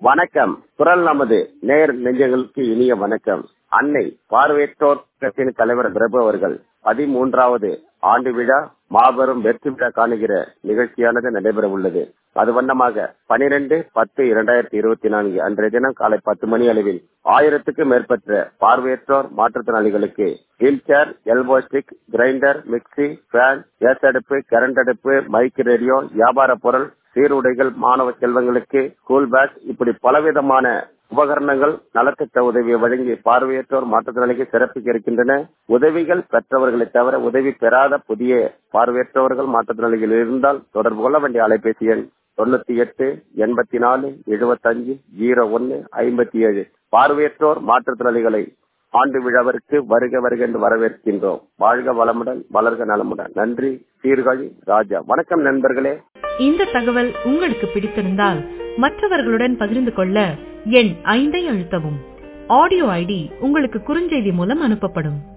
வணக்கம் குரல் நமது நேர் நெஞ்சங்களுக்கு இனிய வணக்கம் அன்னை பார்வையற்றோர் கட்சியின் தலைவர் பிரபு அவர்கள் பதிமூன்றாவது ஆண்டு விழா மாபெரும் வெற்றி விழா காணுகிற நிகழ்ச்சியானது நடைபெற உள்ளது அது வண்ணமாக பனிரெண்டு பத்து இரண்டாயிரத்தி இருபத்தி நான்கு அன்றைய தினம் காலை பத்து மணி அளவில் ஆயிரத்துக்கும் மேற்பட்ட பார்வையற்றோர் மாற்றுத்திறனாளிகளுக்கு wheel chair elbow stick grinder mixie fan gas அடுப்பு கரண்ட் அடுப்பு மைக் ரேடியோ வியாபார பொருள் சீருடைகள் மாணவ செல்வங்களுக்கு ஸ்கூல் பேக் இப்படி பலவிதமான உபகரணங்கள் நலத்திட்ட உதவியை வழங்கி பார்வையற்றோர் மாற்றுத்திறனாளிக்கு சிறப்பிக்க இருக்கின்றன உதவிகள் பெற்றவர்களை தவிர உதவி பெறாத புதிய பார்வையற்றவர்கள் மாற்றுத்திறனாளிகள் இருந்தால் தொடர்பு கொள்ள வேண்டிய அலைபேசி எண் தொண்ணூத்தி எட்டு எண்பத்தி நாலு எழுபத்தஞ்சு ஜீரோ ஒன்னு ஐம்பத்தி ஏழு பார்வையற்றோர் மாற்றுத்திறனாளிகளை ஆண்டு விழாவிற்கு வருக வருக என்று வரவேற்கின்றோம் வாழ்க வளமுடன் வளர்க நலமுடன் நன்றி சீர்காழி ராஜா வணக்கம் நண்பர்களே இந்த தகவல் உங்களுக்கு பிடித்திருந்தால் மற்றவர்களுடன் பகிர்ந்து கொள்ள எண் ஐந்தை அழுத்தவும் ஆடியோ ஐடி உங்களுக்கு குறுஞ்செய்தி மூலம் அனுப்பப்படும்